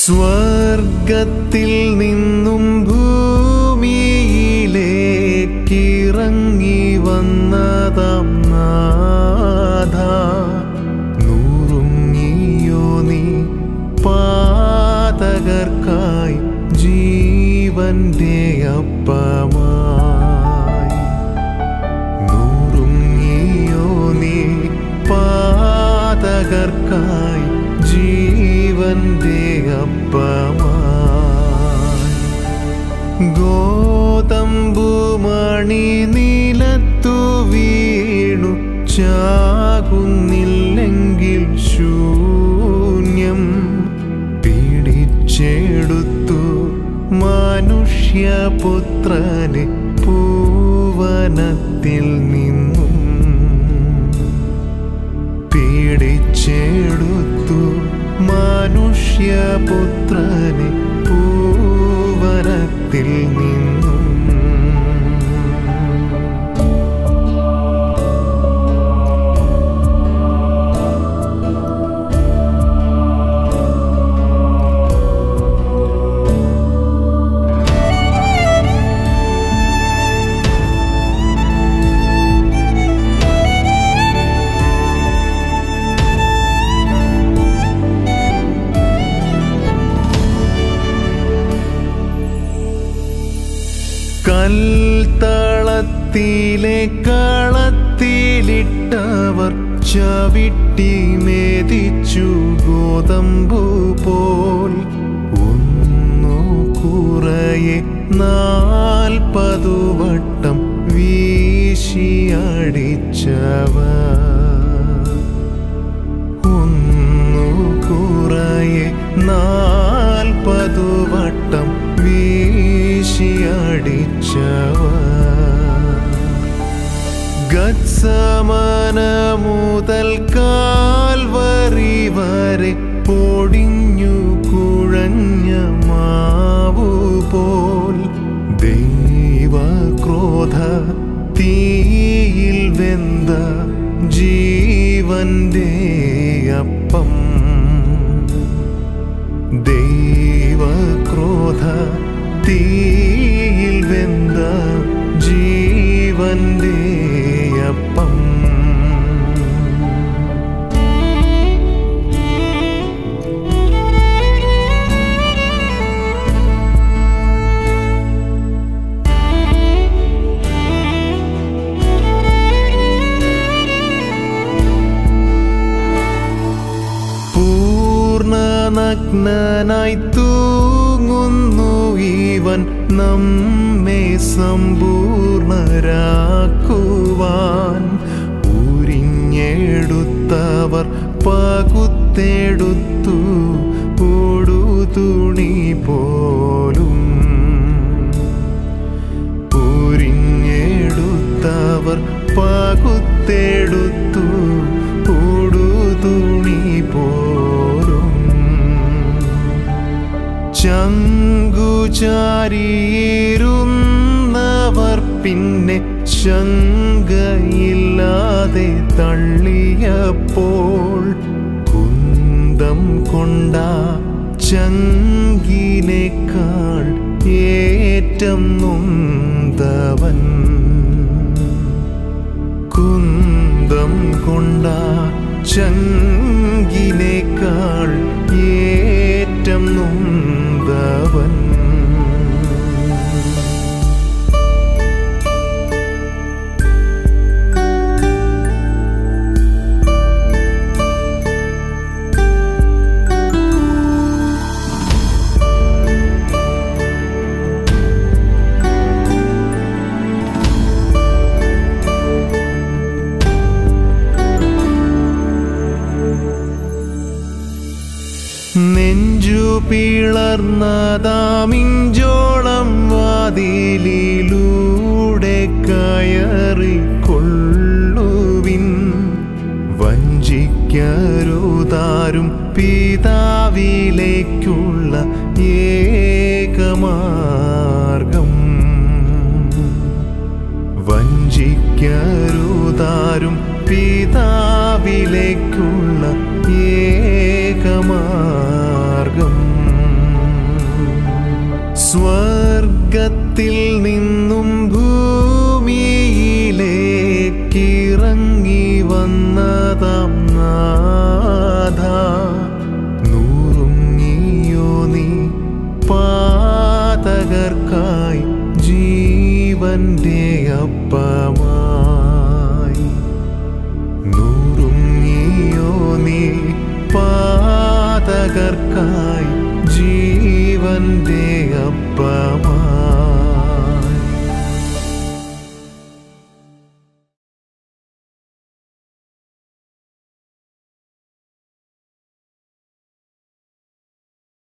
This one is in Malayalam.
സ്വർഗത്തിൽ നിന്നും ഭൂമിയിലേക്കിറങ്ങി വന്നതാം നാഥ നൂറുങ്ങിയോ നീ പാതകർക്കായി ജീവന്റെ അപ്പമായി നൂറുങ്ങിയോ നീ പാതകർക്കായി ജീവന്റെ അപ്പമായി ഗോതമ്പുമണി നിലത്തു വീണു ചാകുന്നില്ലെങ്കിൽ ശൂന്യം പിടിച്ചെടുത്തു മനുഷ്യപുത്രനെ പൂവനത്തിൽ നിന്നും പീഡിച്ചെടുത്തു മനുഷ്യപുത്രനെ പൂവനത്തിൽ നിന്നും കൽത്തളത്തിലെ കളത്തിലിട്ടവർ ചവിട്ടി മേദിച്ചു ഗോതമ്പു പോൽ ഒന്നു കുറയെ നാൽപ്പതു വട്ടം വീശിയടിച്ചവർ ഒന്നു കുറയെ നാൽപ്പതു വട്ടം വീശിയടിച്ചവർ ഗത്സമന മുതൽ കാൽവറി വരെ പൊടിഞ്ഞു കുഴഞ്ഞ മാവു പോൽ ദൈവക്രോധ തീയിൽ വെന്ത ജീവന്റെ അപ്പം ദൈവക്രോധ തീയിൽ വെന്ത ജീവന്റെ അപ്പം പൂർണ്ണനഗ്നനായി തൂങ്ങുന്നു ഇവൻ നമ്മെ സമ്പൂർണരാക്കുവാൻ ഉരിഞ്ഞെടുത്തവർ പകുത്തെടുത്തു തുണി പോലും ഉരിഞ്ഞെടുത്തവർ പകുത്തെടുത്തു തുണി പോലും ചങ്കുചാരിയിരുന്നവർ പിന്നെ ശങ്കയില്ലാതെ തള്ളിയപ്പോൾ കുന്തം കൊണ്ട ചങ്കിനേക്കാൾ ഏറ്റം നൊന്തവൻ കുന്തം കൊണ്ട ചങ്കിനേക്കാൾ ഏറ്റം നൊന്തവൻ നെഞ്ചു പിളർന്നതാമിഞ്ചോളം വാതിലിലൂടെ കയറിക്കൊള്ളുവിൻ വഞ്ചിക്കരുതാരും പിതാവിലേക്കുള്ള ഏകമാർഗം വഞ്ചിക്കരുതാരും പിതാവിലേക്കുള്ള ഏകമാർഗം സ്വർഗത്തിൽ നിന്നും ഭൂമിയിലേക്കിറങ്ങി വന്നതാം നാഥ നൂറുങ്ങിയോ നീ പാതകർക്കായി ജീവന്റെ അപ്പമായി നൂറുങ്ങിയോ നീ പാതകർക്കായി ജീവന്റെ അപ്പമായി